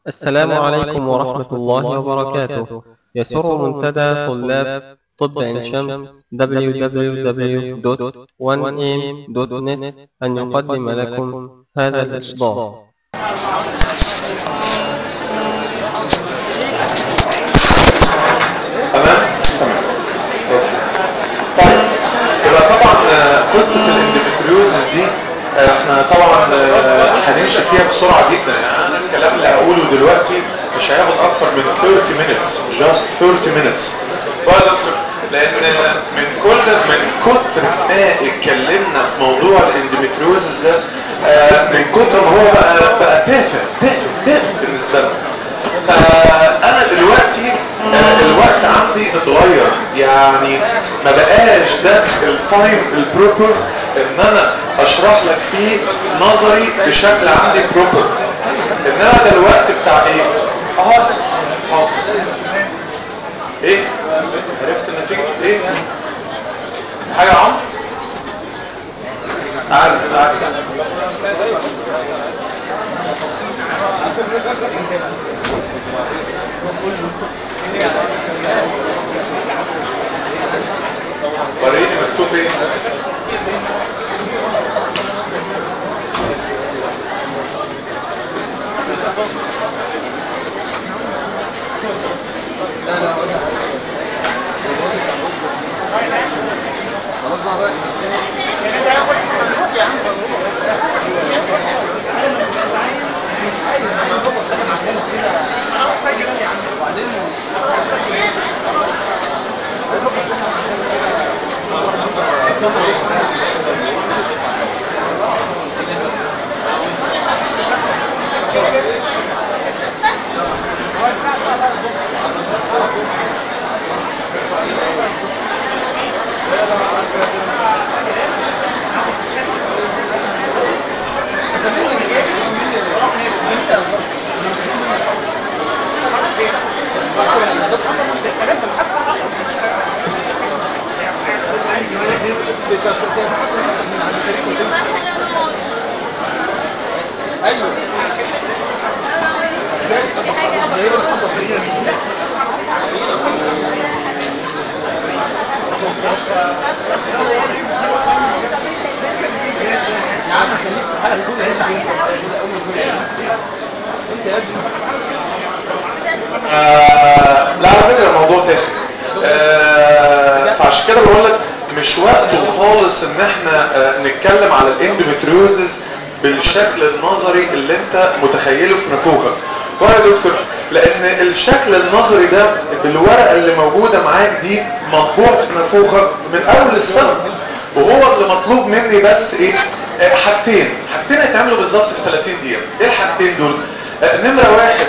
السلام عليكم ورحمة الله وبركاته يسر منتدى طلاب طب عين شمس www.1am.net أن يقدم لكم هذا الإصدار تمام تمام طيب يبقى طبعا آه، قصه الاندوميتريوزس دي آه، احنا طبعا آه، هنمشي فيها بسرعه جدا يعني انا الكلام اللي هقوله دلوقتي مش هياخد اكتر من 30 minutes just 30 minutes بقى يا دكتور لان من كل من كتر ما اتكلمنا في موضوع الاندوميتريوزس ده آه، من كتر ما هو بقى بقى تافه تافه تافه بالنسبه لنا فانا دلوقتي آه، الوقت عندي اتغير يعني ما بقاش ده التايم البروبر ان انا اشرح لك فيه نظري بشكل عندي بروبر انما ده الوقت بتاع ايه اه اه ايه عرفت النتيجه ايه حاجه يا عمرو عارف عارف وريني مكتوب ايه آه لا على فكره الموضوع تافه آه فعشان كده بقول لك مش وقته خالص ان احنا آه نتكلم على الاندوميتريوزس بالشكل النظري اللي انت متخيله في نافوخك ولا يا دكتور لان الشكل النظري ده بالورقه اللي موجوده معاك دي مطبوع في نافوخك من اول السنه وهو اللي مطلوب مني بس ايه آه حاجتين حاجتين هيتعملوا بالظبط في 30 دقيقه ايه الحاجتين دول آه نمره واحد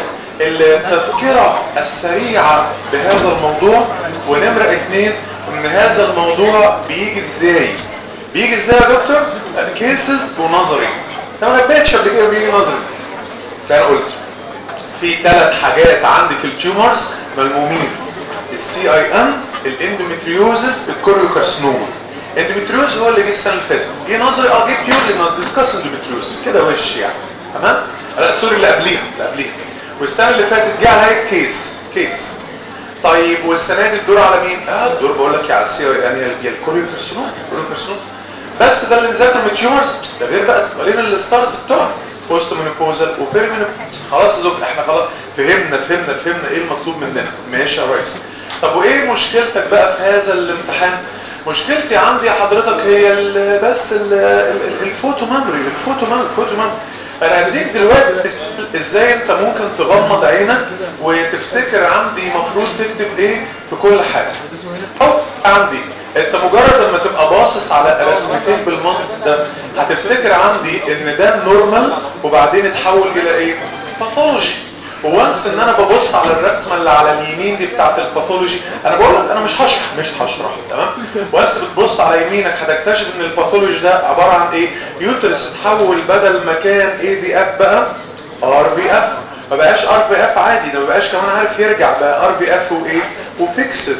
التذكرة السريعة بهذا الموضوع ونمرة اثنين ان هذا الموضوع بيجي ازاي بيجي ازاي يا دكتور كيسز ونظري انا ما نبهتش قبل كده بيجي نظري فانا قلت في ثلاث حاجات عندي في التيومرز ملمومين السي اي ان الاندوميتريوزس الكوريوكارسنوما الاندوميتريوز هو اللي جه السنه اللي فاتت جه نظري اه جه بيورلي ما ديسكاس اندوميتريوز كده وش يعني تمام لا سوري اللي قبليها اللي قبليها والسنه اللي فاتت جه عليا كيس كيس طيب والسنه دي الدور على مين اه الدور بقول لك على السي يعني يا الكوريوكارسنوما الكوريوكارسنوما بس ده اللي نزلت من التيومرز ده غير بقى غير الستارز بتوعنا بوست مينوبوزال وبيرمينو خلاص يا دكتور احنا خلاص فهمنا فهمنا فهمنا ايه المطلوب مننا ماشي يا ريس طب وايه مشكلتك بقى في هذا الامتحان مشكلتي عندي حضرتك هي ال بس ال ال الفوتو ميموري الفوتو ميموري الفوتو ميموري انا هديك دلوقتي ازاي انت ممكن تغمض عينك وتفتكر عندي مفروض تكتب ايه في كل حاجه او عندي انت مجرد لما تبقى باصص على رسمتين بالمنطق ده هتفتكر عندي ان ده نورمال وبعدين اتحول الى ايه باثولوجي وانس ان انا ببص على الرسمه اللي على اليمين دي بتاعت الباثولوجي انا بقول لك انا مش هشرح مش هشرح تمام وانس بتبص على يمينك هتكتشف ان الباثولوجي ده عباره عن ايه يوترس اتحول بدل ما كان اي بي اف بقى ار بي اف ما بقاش ار بي اف عادي ده ما بقاش كمان عارف يرجع بقى ار بي اف وايه وفيكسد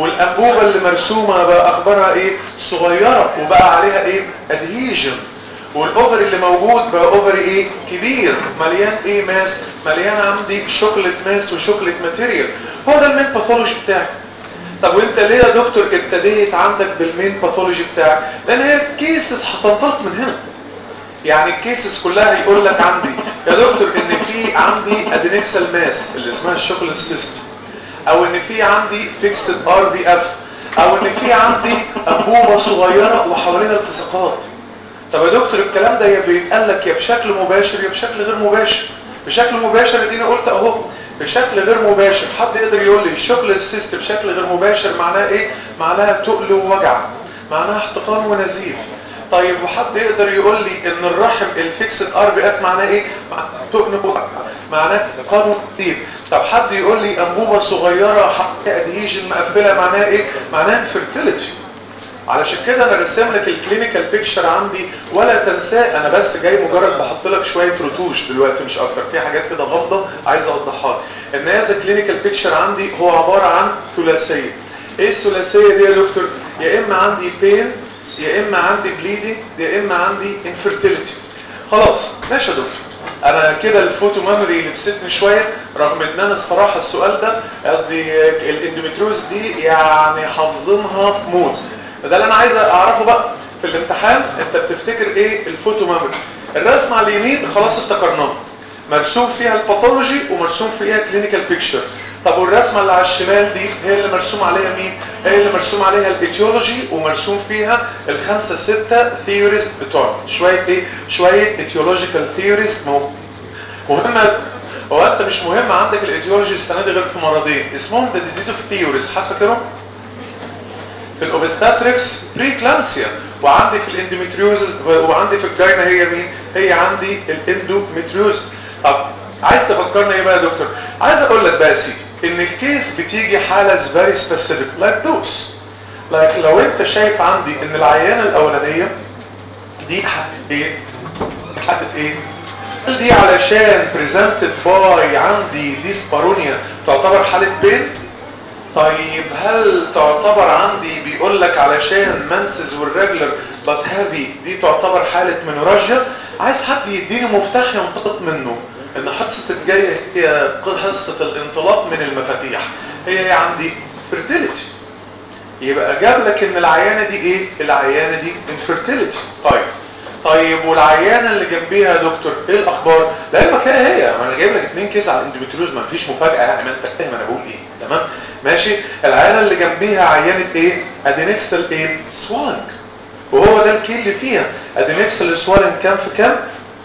والانبوبه اللي مرسومه بقى اخبارها ايه صغيره وبقى عليها ايه ادهيجن والاوفري اللي موجود بقى اوفري ايه كبير مليان ايه ماس مليان عندي شوكليت ماس وشوكليت ماتيريال هو ده المين باثولوجي بتاعك طب وانت ليه يا دكتور ابتديت عندك بالمين باثولوجي بتاعك لان هي كيسز هتنطلق من هنا يعني الكيسز كلها يقول لك عندي يا دكتور ان في عندي ادينكسال ماس اللي اسمها الشوكليت سيست او ان في عندي فيكسد ار بي اف او ان في عندي انبوبه صغيره وحواليها التصاقات طب يا دكتور الكلام ده يا بيتقال لك يا بشكل مباشر يا بشكل غير مباشر بشكل مباشر اديني قلت اهو بشكل غير مباشر حد يقدر يقول لي الشوكليت سيست بشكل غير مباشر معناه ايه معناها تقل ووجع معناها احتقان ونزيف طيب وحد يقدر يقول لي ان الرحم الفيكسد ار بي اف معناه ايه تقل ووجع معناه احتقان ونزيف طب حد يقول لي انبوبه صغيره حق ادهيجن مقفله معناها ايه معناها فيرتيليتي علشان كده انا رسم لك الكلينيكال بيكتشر عندي ولا تنساه انا بس جاي مجرد بحط لك شويه رتوش دلوقتي مش اكتر في حاجات كده غامضه عايز اوضحها لك ان هذا الكلينيكال بيكتشر عندي هو عباره عن ثلاثيه ايه الثلاثيه دي يا دكتور يا اما عندي بين يا اما عندي بليدنج يا اما عندي انفيرتيليتي خلاص ماشي يا دكتور انا كده الفوتو ميموري لبستني شويه رغم ان انا الصراحه السؤال ده قصدي الاندوميتروز دي يعني حافظينها موت فده اللي انا عايز اعرفه بقى في الامتحان انت بتفتكر ايه الفوتو ميموري الرسمه على اليمين خلاص افتكرناها مرسوم فيها الباثولوجي ومرسوم فيها كلينيكال بيكتشر طب والرسمه اللي على الشمال دي هي اللي مرسوم عليها مين هي اللي مرسوم عليها الايتيولوجي ومرسوم فيها الخمسه سته ثيوريز بتوع شويه ايه شويه ايتيولوجيكال ثيوريز مهمه هو انت مش مهم عندك الايتيولوجي السنه دي غير في مرضين اسمهم ذا ديزيز اوف ثيوريز حد فاكرهم في الاوبستاتريكس بريكلامسيا وعندي في الاندوميتريوزز وعندي في الجاينا هي مين هي عندي الاندوميتريوز طب عايز تفكرنا ايه بقى يا دكتور عايز اقول لك بقى يا سيدي ان الكيس بتيجي حاله فيري سبيسيفيك لايك دوس لايك لو انت شايف عندي ان العيانه الاولانيه دي حقت ايه حقت ايه دي علشان بريزنتد باي عندي ديسبارونيا تعتبر حاله بين طيب هل تعتبر عندي بيقول لك علشان منسز والرجلر بات هافي دي تعتبر حالة منورجيا عايز حد يديني مفتاح ينطلق منه ان حصة الجاية هي حصة الانطلاق من المفاتيح هي هي عندي fertility يبقى جاب لك ان العيانة دي ايه العيانة دي infertility طيب طيب والعيانة اللي جنبيها يا دكتور ايه الاخبار لعلمك هي هي انا جايب لك اتنين كيس على الاندوميتريوز ما فيش مفاجأة يعني ما انت فاهم انا بقول ايه تمام ماشي العيانة اللي جنبيها عيانة ايه ادينكسل ايه سوالنج وهو ده الكي اللي فيها ادينكسل سوالنج كام في كام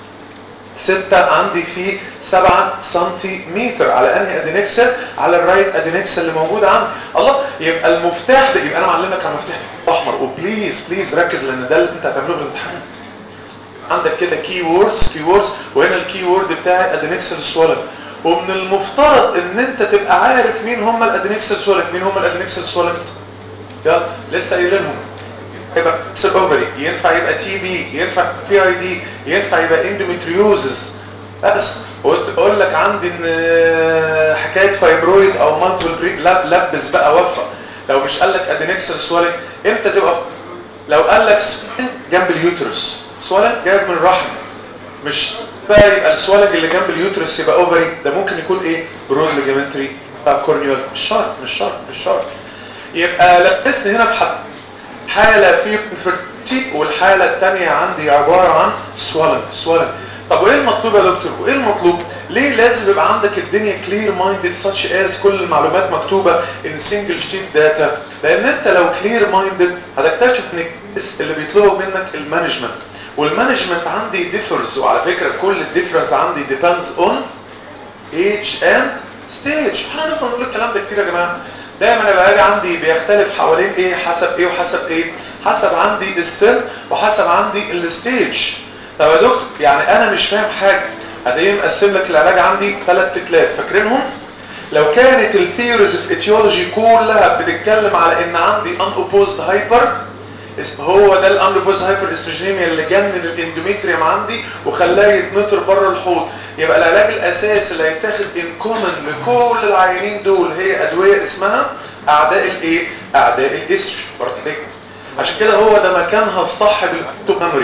ستة عندي فيه سبعة سنتيمتر على انهي ادينكسل على الرايت ادينكسل اللي موجود عندي الله يبقى المفتاح ده يبقى انا معلمك على مفتاح احمر وبليز بليز ركز لان ده اللي انت هتعمله في الامتحان عندك كده كي ووردز كي ووردز وهنا الكي وورد بتاعي ادينكسل سوالنج ومن المفترض ان انت تبقى عارف مين هم الادينكسل سوليك مين هم الادينكسل سوليك يلا لسه قايلينهم يبقى سيل اوفري ينفع يبقى تي بي ينفع بي اي دي ينفع يبقى اندوميتريوزس بس اقول لك عندي ان حكايه فايبرويد او مالتيبل بري لا لبس بقى وفق لو مش قال لك ادينكسل سواليك امتى تبقى لو قال لك جنب اليوترس سواليك جايب من الرحم مش بقى يبقى السوالج اللي جنب اليوترس يبقى اوفري ده ممكن يكون ايه بروز ليجامنتري بتاع كورنيول مش شرط مش شرط مش شرط يبقى لبست هنا في حد حالة في انفرتي والحالة الثانية عندي عبارة عن سوالج سوالج طب وايه المطلوب يا دكتور وايه المطلوب ليه لازم يبقى عندك الدنيا كلير مايندد ساتش از كل المعلومات مكتوبة ان سنجل شيت داتا لان انت لو كلير مايندد هتكتشف ان اللي بيطلبوا منك المانجمنت والمانجمنت عندي ديفرز وعلى فكرة كل الديفرنس عندي depends on age and stage احنا نفضل نقول الكلام ده كتير يا جماعة دايما يبقى اجي عندي بيختلف حوالين ايه حسب ايه وحسب ايه حسب عندي السن وحسب عندي الستيج طب يا دكتور يعني انا مش فاهم حاجة هتلاقيه مقسم لك العلاج عندي ثلاث تكلات فاكرينهم لو كانت الثيوريز في اتيولوجي كلها بتتكلم على ان عندي ان اوبوزد هايبر هو ده الامر بوز هايبر استروجينيميا اللي جنن الاندوميتريوم عندي وخلاه يتنطر بره الحوض يبقى العلاج الاساسي اللي هيتاخد ان كومن لكل العيانين دول هي ادويه اسمها اعداء الايه اعداء الاستروجين عشان كده هو ده مكانها الصح بالكتب ميموري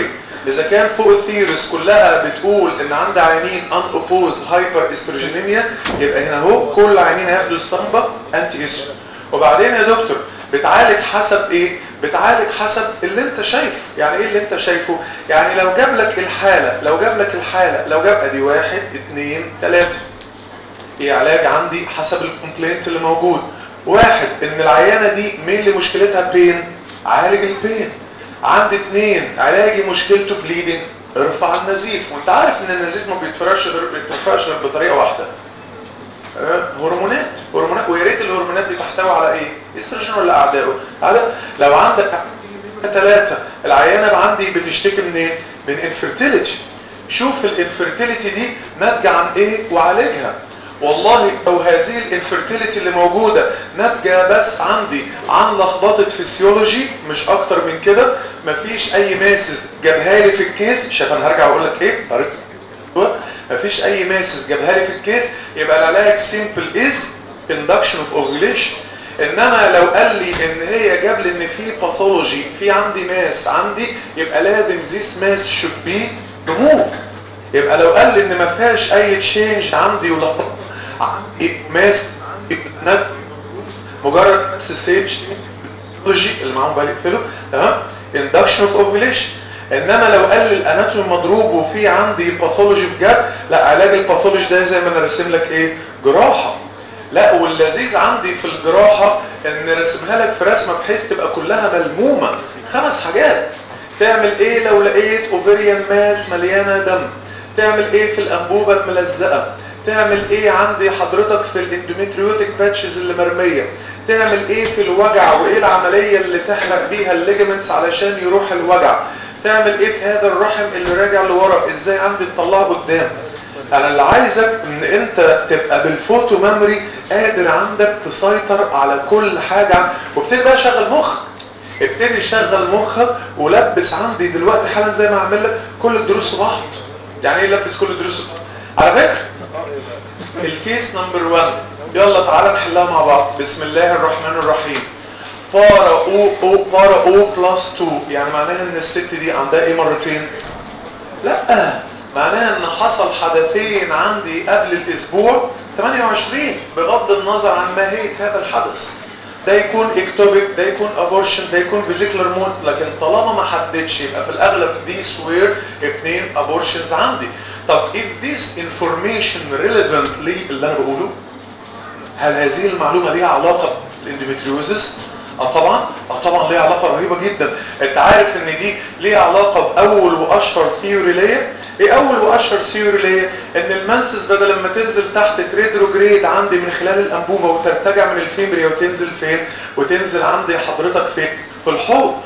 اذا كان فوق الثيرس كلها بتقول ان عند عيانين ان اوبوز هايبر استروجينيميا يبقى هنا اهو كل عيانين هياخدوا اسطمبه انتي استروجين وبعدين يا دكتور بتعالج حسب ايه بتعالج حسب اللي انت شايفه يعني ايه اللي انت شايفه يعني لو جاب لك الحاله لو جاب لك الحاله لو جاب ادي واحد اثنين ثلاثه ايه علاج عندي حسب الكومبلينت اللي موجود واحد ان العيانه دي مين اللي مشكلتها بين عالج البين عندي اثنين علاجي مشكلته بليدنج ارفع النزيف وانت عارف ان النزيف ما بيتفرقش غير بيتفرقش غير بطريقه واحده أه؟ هرمونات هرمونات ويا ريت الهرمونات دي تحتوي على ايه استروجين ولا اعدائه اعداء لو عندك ثلاثه العيانه اللي عندي بتشتكي من ايه من انفيرتيليتي شوف الانفيرتيليتي دي ناتجه عن ايه وعالجها والله لو هذه الانفيرتيليتي اللي موجودة ناتجة بس عندي عن لخبطة فسيولوجي مش اكتر من كده مفيش اي ماسس جابها لي في الكيس شايف انا هرجع اقول لك ايه مفيش اي ماسس جابها لي في الكيس يبقى العلاج سيمبل از induction of ovulation انما لو قال لي ان هي جاب لي ان في باثولوجي في عندي ماس عندي يبقى لازم ذيس ماس should be removed يبقى لو قال لي ان ما فيهاش اي تشينج عندي ولا عندي ماس مجرد سيج اللي معاهم بقى يقفله تمام induction of ovulation انما لو قال لي الاناتومي مضروب وفي عندي باثولوجي بجد لا علاج الباثولوجي ده زي ما انا راسم لك ايه جراحه لا واللذيذ عندي في الجراحه ان رسمها لك في رسمه بحيث تبقى كلها ملمومه خمس حاجات تعمل ايه لو لقيت اوفريان ماس مليانه دم تعمل ايه في الانبوبه الملزقه تعمل ايه عندي حضرتك في الاندوميتريوتيك باتشز اللي مرميه تعمل ايه في الوجع وايه العمليه اللي تحرق بيها الليجمنتس علشان يروح الوجع تعمل ايه في هذا الرحم اللي راجع لورا ازاي عندي تطلعه قدام انا اللي عايزك ان انت تبقى بالفوتو ميموري قادر عندك تسيطر على كل حاجه وابتدي بقى شغل مخك ابتدي شغل مخك ولبس عندي دلوقتي حالا زي ما اعمل لك كل الدروس في بعض يعني ايه لبس كل الدروس على فكره الكيس نمبر 1 يلا تعالى نحلها مع بعض بسم الله الرحمن الرحيم بارا او او بارا او بلس 2 يعني معناها ان الست دي عندها ايه مرتين لا معناها ان حصل حدثين عندي قبل الاسبوع 28 بغض النظر عن ماهيه هذا الحدث ده يكون اكتوبيك ده يكون ابورشن ده يكون فيزيكلر مود لكن طالما ما حددش يبقى في الاغلب دي سوير اثنين ابورشنز عندي طب is this information relevant لي اللي انا بقوله هل هذه المعلومه ليها علاقه بالاندوميتريوزس اه طبعا اه طبعا ليها علاقه رهيبه جدا انت عارف ان دي ليها علاقه باول واشهر ثيوري ليا ايه اول واشهر ثيوري ليا ان المنسس بدل لما تنزل تحت تريدروجريد عندي من خلال الانبوبه وترتجع من الفيمبريا وتنزل فين وتنزل عندي حضرتك فين في الحوض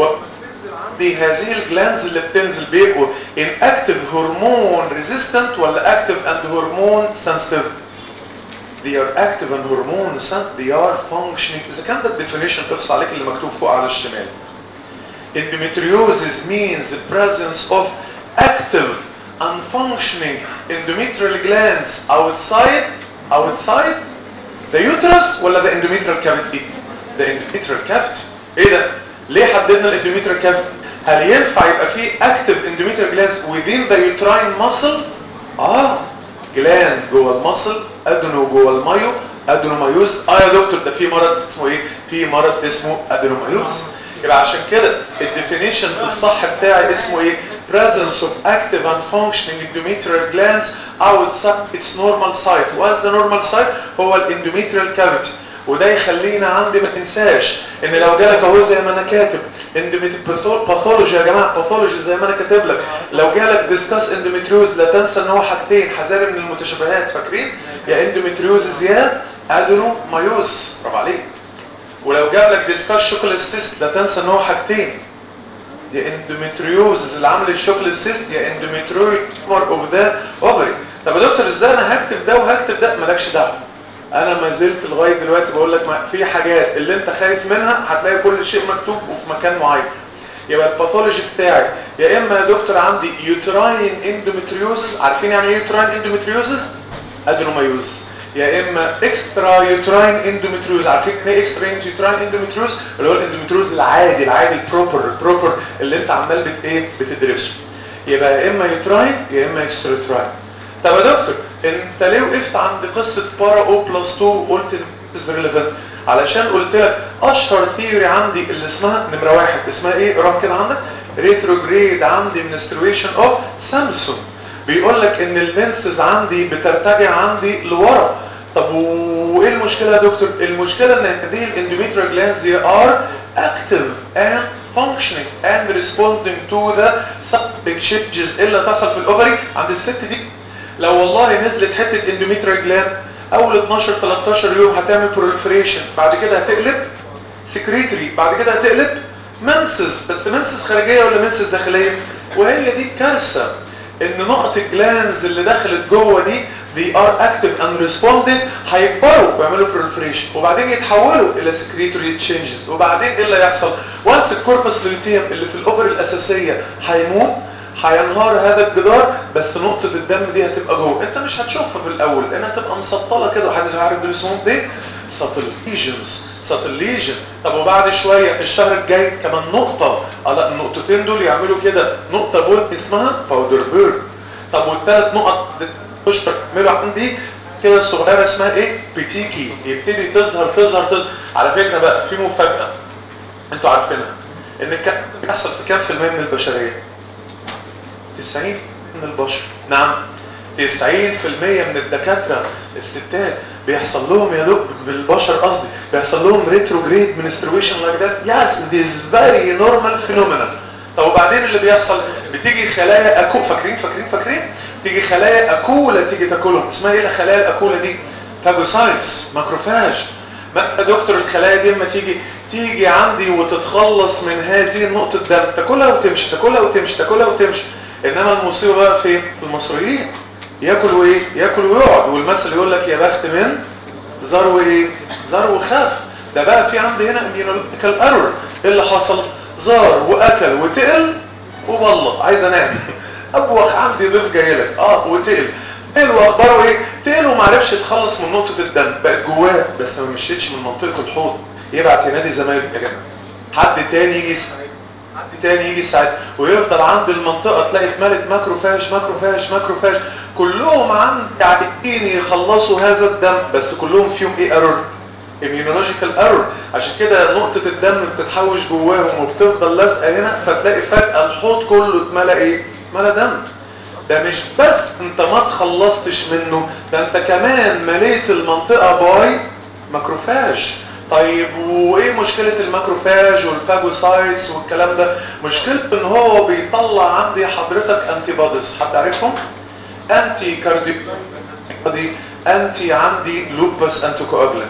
دي هذه الجلانز اللي بتنزل بيبقوا ان اكتف هرمون ريزيستنت ولا اكتف اند هرمون سنسيتيف they are active and hormone they are functioning اذا كان ده الديفينيشن تقص عليك اللي مكتوب فوق على الشمال endometriosis means the presence of active and functioning endometrial glands outside outside the uterus ولا the endometrial cavity the endometrial cavity ايه ده ليه حددنا الاندوميتريال كافيتي هل ينفع يبقى فيه active endometrial glands within the uterine muscle اه جلاند جوه المصل ادنو جوه المايو ادنومايوس اه يا دكتور ده في مرض اسمه ايه في مرض اسمه ادنومايوس يبقى عشان كده الديفينيشن الصح بتاعي اسمه ايه presence of active and functioning endometrial glands outside its normal site what's the normal site هو الاندوميتريال cavity وده يخلينا عندي ما تنساش ان لو جالك اهو زي ما انا كاتب باثولوجي يا جماعه باثولوجي زي ما انا كاتب لك لو جالك ديسكاس اندوميتريوز لا تنسى ان هو حاجتين حذاري من المتشابهات فاكرين يا اندوميتريوز يا ادنو مايوس برافو عليك ولو جاب لك ديسكاس شوكولات سيست لا تنسى ان هو حاجتين يا اندوميتريوز اللي عامل الشوكولات سيست يا اندوميتريوز اوف ذا اوفري طب يا دكتور ازاي انا هكتب ده وهكتب ده مالكش دعوه انا ما زلت لغايه دلوقتي بقول لك في حاجات اللي انت خايف منها هتلاقي كل شيء مكتوب وفي مكان معين يبقى الباثولوجي بتاعي يا اما يا دكتور عندي يوتراين اندوميتريوزس عارفين يعني ايه يوتراين اندوميتريوزس ادنومايوز يا اما اكسترا يوتراين اندوميتريوز عارفين ايه اكسترا يوتراين اندوميتريوز اللي هو الاندوميتريوز العادي العادي البروبر البروبر اللي انت عمال بت ايه بتدرسه يبقى يا اما يوتراين يا اما اكسترا يوتراين طب يا دكتور انت ليه وقفت عند قصه بارا او بلس 2 وقلت از ريليفنت علشان قلت لك اشهر ثيوري عندي اللي اسمها نمره واحد اسمها ايه رقم كده عندك ريتروجريد عندي منسترويشن اوف سامسون بيقول لك ان المنسز عندي بترتجع عندي لورا طب وايه المشكله يا دكتور المشكله ان هذه الاندوميتريال جلاندز دي ار اكتف اند functioning and responding to the subject changes اللي هتحصل في الاوفري عند الست دي لو والله نزلت حته اندوميتريال جلاند اول 12 13 يوم هتعمل بروليفريشن بعد كده هتقلب سكريتري بعد كده هتقلب منسز بس منسز خارجيه ولا منسز داخليه وهي دي الكارثه ان نقط الجلانز اللي دخلت جوه دي they are active and responding هيكبروا ويعملوا proliferation وبعدين يتحولوا الى secretory changes وبعدين ايه اللي هيحصل once الكوربس لوتيوم اللي في الاوبر الاساسيه هيموت هينهار هذا الجدار بس نقطة الدم دي هتبقى جوه انت مش هتشوفها في الاول لانها هتبقى مسطلة كده وحد عارف دول اسمهم ايه ساتل ليجنز ساتل ليجن طب وبعد شوية الشهر الجاي كمان نقطة لا النقطتين دول يعملوا كده نقطة بول اسمها باودر بيرن طب والثلاث نقط تشتر يعملوا عندي كده صغيرة اسمها ايه بتيكي يبتدي تظهر تظهر تظهر على فكرة بقى في مفاجأة انتوا عارفينها ان كان بيحصل في كام في المية من البشرية 90 من البشر نعم 90% من الدكاترة الستات بيحصل لهم يا دوب بالبشر قصدي بيحصل لهم ريتروجريد منسترويشن لايك ذات يس this very normal phenomenon طب وبعدين اللي بيحصل بتيجي خلايا اكو فاكرين فاكرين فاكرين تيجي خلايا اكوله تيجي تاكلهم اسمها ايه الخلايا الاكوله دي فاجوسايتس ماكروفاج ما يا دكتور الخلايا دي اما تيجي تيجي عندي وتتخلص من هذه النقطه دم تاكلها وتمشي تاكلها وتمشي تاكلها وتمشي انما المصيبه بقى فين في المصريين ياكل وايه ياكل ويقعد والمثل يقول لك يا بخت من زار وايه زار وخاف ده بقى في عندي هنا اميونولوجيكال ايرور ايه اللي حصل زار واكل وتقل وبلط عايز انام ابوخ عندي ضيف جاي لك اه وتقل تقل واخباره ايه تقل وما عرفش يتخلص من نقطه الدم بقت جواه بس ما مشيتش من منطقه الحوض يبعت ينادي زمايله يا جماعه حد تاني يجي حد تاني يجي يساعد ويفضل عند المنطقة تلاقي اتملت ماكروفاج ماكروفاج ماكروفاج كلهم عند عايزين يخلصوا هذا الدم بس كلهم فيهم ايه ايرور immunological error عشان كده نقطة الدم بتتحوش جواهم وبتفضل لازقة هنا فتلاقي فجأة الحوض كله اتملى ايه اتملى دم ده مش بس انت ما تخلصتش منه ده انت كمان مليت المنطقة باي ماكروفاج طيب وايه مشكلة الماكروفاج والفاجوسايتس والكلام ده مشكلته ان هو بيطلع عندي حضرتك انتي بوديز حد عارفهم انتي كارديو انتي عندي لوبس انتي كواجلانت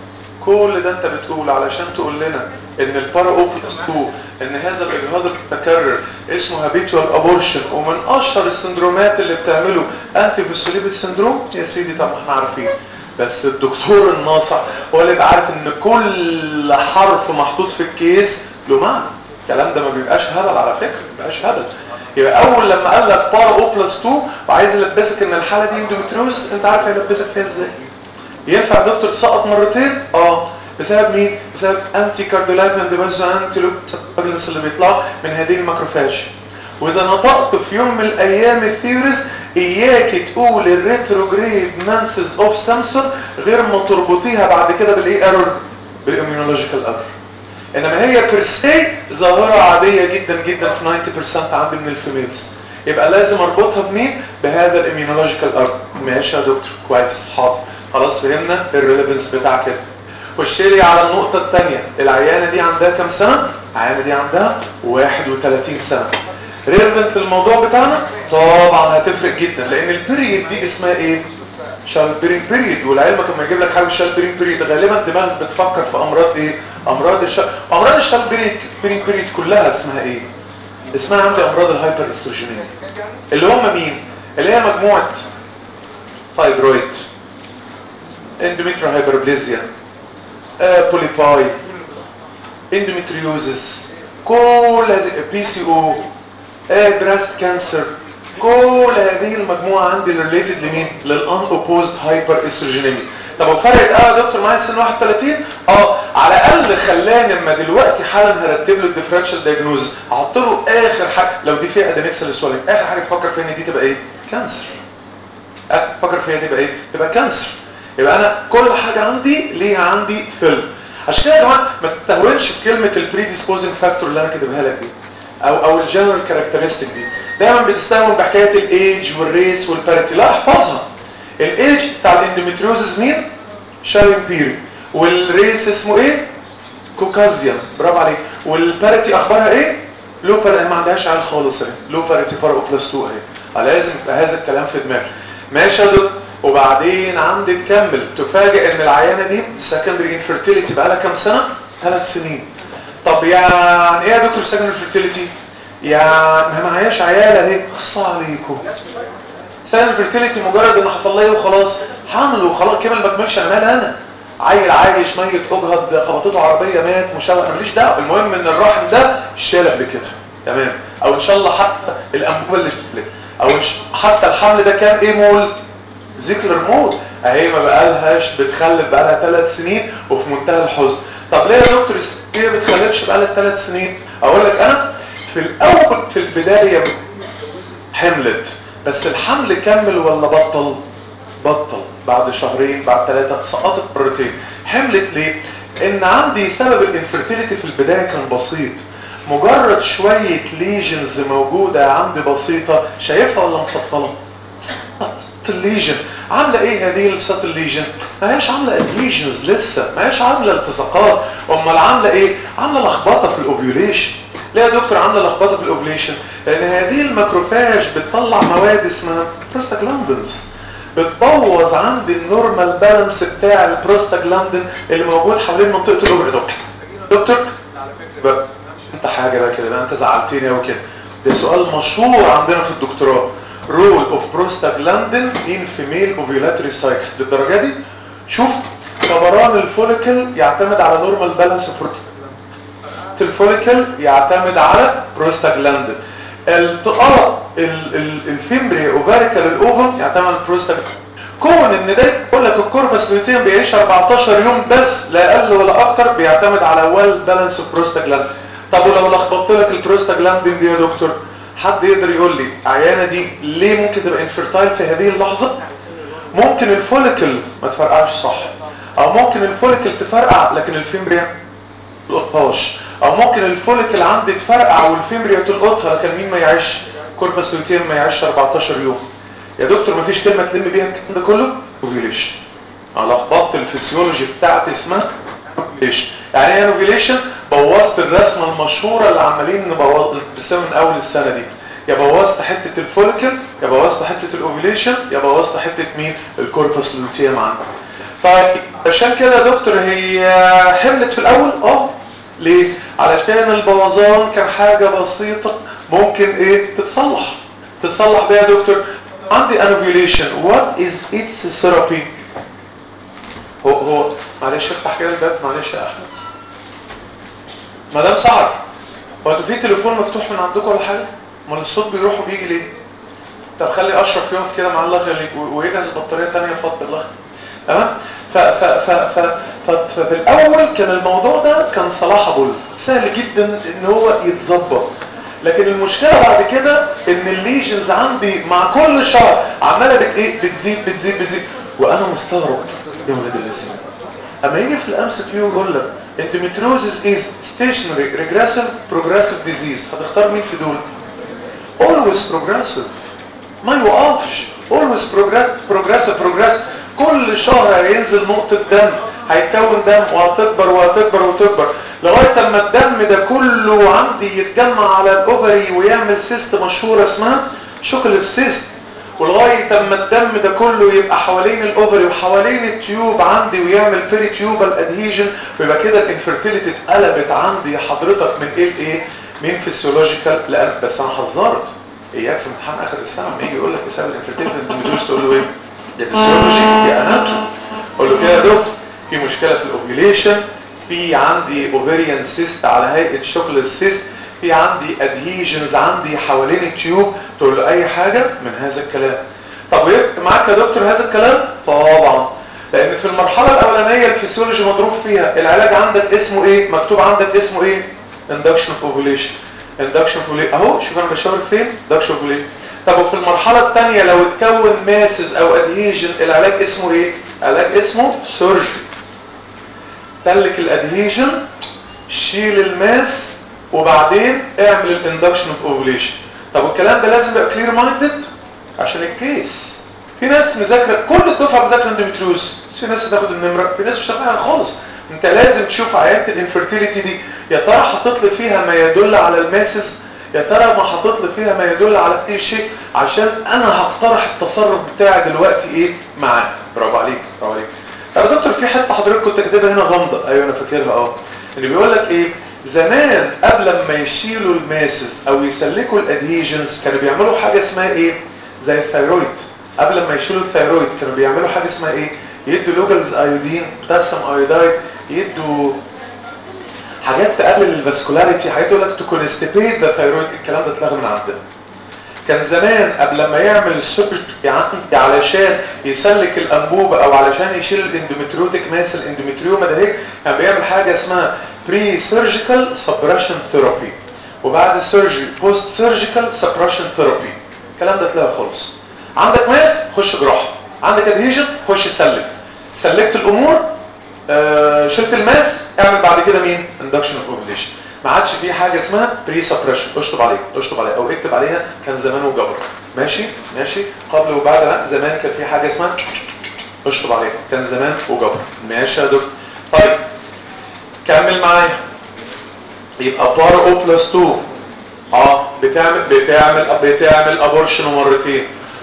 كل ده انت بتقول علشان تقول لنا ان البارا اوبلس 2 ان هذا الاجهاض المتكرر اسمه هابيتوال ابورشن ومن اشهر السندرومات اللي بتعمله انتي فوسفوليبيد سندروم يا سيدي طب احنا عارفين بس الدكتور الناصح هو اللي يبقى عارف ان كل حرف محطوط في الكيس له معنى الكلام ده ما بيبقاش هبل على فكره ما بيبقاش هبل يبقى اول لما قال لك بارا او بلس 2 وعايز يلبسك ان الحاله دي اندوميتريوز انت عارف هيلبسك فيها ازاي ينفع دكتور تسقط مرتين اه بسبب مين بسبب انتي كارديولايتن ديفايس انتي لوبس اللي بيطلع من هذه الماكروفاج واذا نطقت في يوم من الايام الثيوريز اياك تقول الريتروجريد مانسز اوف سامسون غير ما تربطيها بعد كده بالايه ايرور بالاميونولوجيكال ايرور انما هي بيرسي ظاهره عاديه جدا جدا في 90% عندي من الفيميلز يبقى لازم اربطها بمين بهذا الاميونولوجيكال ايرور ماشي يا دكتور كويس حاضر خلاص فهمنا الريليفنس بتاع كده خش لي على النقطه الثانيه العيانه دي عندها كام سنه العيانه دي عندها 31 سنه ريليفنت للموضوع بتاعنا طبعا هتفرق جدا لان البيريد دي اسمها ايه شال بيرين بيريد والعلم لما يجيب لك حاجه شال بيرين بيريد غالبا دماغك بتفكر في امراض ايه امراض الشال امراض الشال بيرين بيرين بيريد كلها اسمها ايه اسمها عندي امراض الهايبر استروجينيه اللي هم مين اللي هي مجموعه فايبرويد اندوميتريال هايبربليزيا آه بوليباي اندوميتريوزس كل هذه بي سي او بريست كانسر كل هذه المجموعة عندي ريليتد لمين؟ للان اوبوزد هايبر استروجينيمي طب وفرقت اه يا دكتور معايا سن 31 اه على الاقل خلاني لما دلوقتي حالا هرتب له الديفرنشال دايجنوز هحط له اخر حاجه لو دي فيها ادينكسال سوالين اخر حاجه تفكر فيها ان دي تبقى ايه كانسر اخر تفكر فيها تبقى ايه تبقى كانسر يبقى انا كل حاجه عندي ليها عندي فيلم عشان كده يا جماعه ما تستهونش بكلمه البريديسبوزنج فاكتور اللي انا كاتبها لك دي او او الجنرال كاركترستيك دي دايما بتستهون بحكايه الايج والريس والباريتي لا احفظها الايج بتاع الاندوميتريوزز مين شاين بيري والريس اسمه ايه كوكازيان برافو عليك والباريتي اخبارها ايه لو باريتي ما عندهاش عيال خالص اهي لو باريتي فارق بلس 2 اهي لازم يبقى هذا الكلام في دماغك ماشي يا دكتور وبعدين عندي تكمل تفاجئ ان العيانه دي سكندري انفيرتيليتي بقى لها كام سنه ثلاث سنين طب يعني ايه يا دكتور سكندري انفيرتيليتي يعني ما معياش عيال اهي خص عليكم سكندري انفيرتيليتي مجرد ان حصل لي وخلاص حمل وخلاص كده ما بكملش انا مال انا عيل عايش ميت اجهض خبطته عربيه مات مشوه انا ماليش دعوه المهم ان الرحم ده شال قبل كده تمام او ان شاء الله حتى الانبوبه اللي شالت او حتى الحمل ده كان ايه مول ذكر الموت اهي ما بقالهاش بتخلف بقالها ثلاث سنين وفي منتهى الحزن طب ليه يا دكتور هي ما بتخلفش بقالها ثلاث سنين اقول لك انا في الاول في البدايه حملت بس الحمل كمل ولا بطل بطل بعد شهرين بعد ثلاثه سقطت مرتين حملت ليه ان عندي سبب الانفرتيليتي في البدايه كان بسيط مجرد شويه ليجنز موجوده عندي بسيطه شايفها ولا مسطله الليجن عامله ايه هذه السات الليجن ما هيش عامله ادهيجنز لسه ما هيش عامله التصاقات امال عامله ايه عامله لخبطه في الاوفيوليشن ليه يا دكتور عامله لخبطه في الاوفيوليشن لان هذه الماكروفاج بتطلع مواد اسمها بروستاجلاندنز بتبوظ عندي النورمال بالانس بتاع البروستاجلاندين اللي موجود حوالين منطقه الاوفري دكتور دكتور بقى انت حاجه بقى كده بقى انت زعلتني قوي كده ده سؤال مشهور عندنا في الدكتوراه رول اوف بروستاجلاندين ان فيميل اوفيولاتري سايكل للدرجه دي شوف كبران الفوليكل يعتمد على نورمال بالانس اوف الفوليكل يعتمد على بروستاجلاندين التقاء الفيمبري اوفاريكال الاوفم يعتمد على بروستاجلاندين كون ان ده يقول لك الكوربس لوتين بيعيش 14 يوم بس لا اقل ولا اكتر بيعتمد على ويل بالانس اوف بروستاجلاندين طب ولو لخبطت لك البروستاجلاندين دي يا دكتور حد يقدر يقول لي عيانه دي ليه ممكن تبقى انفرتايل في هذه اللحظه ممكن الفوليكل ما تفرقعش صح او ممكن الفوليكل تفرقع لكن الفيمبريا تلقطهاش او ممكن الفوليكل عندي تفرقع والفيمبريا تلقطها لكن مين ما يعيش كوربس لوتين ما يعيش 14 يوم يا دكتور ما فيش كلمه تلم بيها الكلام ده كله اوفيوليشن على لخبطت الفسيولوجي بتاعتي اسمها اوفيوليشن يعني ايه اوفيوليشن بوظت الرسمه المشهوره اللي عمالين نبوظ نرسمها من اول السنه دي يا بوظت حته الفوليكل يا بوظت حته الاوفيوليشن يا بوظت حته مين الكوربس لوتيم عندك فعشان كده يا دكتور هي حملت في الاول اه ليه علشان البوظان كان حاجه بسيطه ممكن ايه تتصلح تتصلح بيها يا دكتور عندي انوفيوليشن وات از اتس ثيرابي هو هو معلش افتح كده الباب معلش يا احمد مدام سعد هو انتوا في تليفون مفتوح من عندكم ولا حاجه امال الصوت بيروح وبيجي ليه طب خلي اشرف يقف كده مع الله يخليك ويجهز بطاريه ثانيه فضل الله تمام ف ف ف ف ف ففي الاول كان الموضوع ده كان صلاحبل سهل جدا ان هو يتظبط لكن المشكله بعد كده ان الليجنز عندي مع كل شهر عماله بت ايه بتزيد بتزيد بتزيد وانا مستغرب يا ولاد الاسلام اما يجي في الام سي كيو يقول لك endometriosis is stationary regressive progressive disease هتختار مين في دول always progressive ما يوقفش always progressive progressive كل شهر هينزل نقطة دم هيتكون دم وهتكبر وهتكبر وتكبر لغاية اما الدم ده كله عندي يتجمع على الاوفري ويعمل سيست مشهورة اسمها شوكل السيست ولغاية اما الدم ده كله يبقى حوالين الاوفري وحوالين التيوب عندي ويعمل بيري تيوبال ادهيجن ويبقى كده الانفرتيليتي اتقلبت عندي حضرتك من ايه لايه من فيسيولوجيكال لان بس انا حذرت اياك في امتحان اخر السنه لما يجي يقول لك بسبب الانفرتيليتي انت تقول له ايه ده فيسيولوجي يا اناتومي اقول له كده يا دكتور في مشكله في الاوفيوليشن في عندي اوفيريان سيست على هيئه شوكليت سيست في عندي ادهيجنز عندي حوالين التيوب تقول له اي حاجه من هذا الكلام طب معاك يا دكتور هذا الكلام طبعا لان في المرحله الاولانيه الفسيولوجي مضروب فيها العلاج عندك اسمه ايه مكتوب عندك اسمه ايه induction of ovulation induction of ovulation اهو شوف انا بشاور فين induction of ovulation طب وفي المرحله الثانيه لو اتكون ماسز او ادهيجن العلاج اسمه ايه علاج اسمه سيرجري سلك الادهيجن شيل الماس وبعدين اعمل الاندكشن اوف اوفوليشن طب والكلام ده لازم يبقى كلير مايندد عشان الكيس في ناس مذاكره كل الدفعه مذاكره اندوميتريوز في ناس هتاخد النمره في ناس مش هتاخدها خالص انت لازم تشوف عيانه الانفيرتيليتي دي يا ترى حاطط لي فيها ما يدل على الماسس يا ترى ما حاطط لي فيها ما يدل على اي شيء عشان انا هقترح التصرف بتاعي دلوقتي ايه معاه برافو عليك برافو عليك طب يا دكتور في حته حضرتك كنت كاتبها هنا غامضه ايوه انا فاكرها اه اللي بيقول لك ايه زمان قبل ما يشيلوا الماسس او يسلكوا الادهيجنز كانوا بيعملوا حاجه اسمها ايه زي الثيرويد قبل ما يشيلوا الثيرويد كانوا بيعملوا حاجه اسمها ايه يدوا لوجلز ايودين بوتاسيوم ايودايد يدوا حاجات تقلل الفاسكولاريتي حاجات يقول لك تو كونستيبيت ذا ثيرويد الكلام ده اتلغى من عندنا كان زمان قبل ما يعمل السيرج يعني علشان يسلك الانبوبه او علشان يشيل الاندومتريوتيك ماس الاندومتريوما ده هيك كان بيعمل حاجه اسمها بري سيرجيكال سبريشن ثيرابي وبعد السيرجري بوست سيرجيكال سبريشن ثيرابي الكلام ده اتلغى خالص عندك ماس خش جراحه عندك ادهيجن خش سلك سلكت الامور آه شلت الماس اعمل بعد كده مين اندكشن اوف اوفيليشن ما عادش في حاجه اسمها بري سبريشن اشطب عليها اشطب عليها او اكتب عليها كان زمان وجبر ماشي ماشي قبل وبعد لا زمان كان في حاجه اسمها اشطب عليها كان زمان وجبر ماشي يا دكتور طيب كمل معايا يبقى بار او بلس 2 اه بتعمل بتعمل بتعمل ابورشن مرتين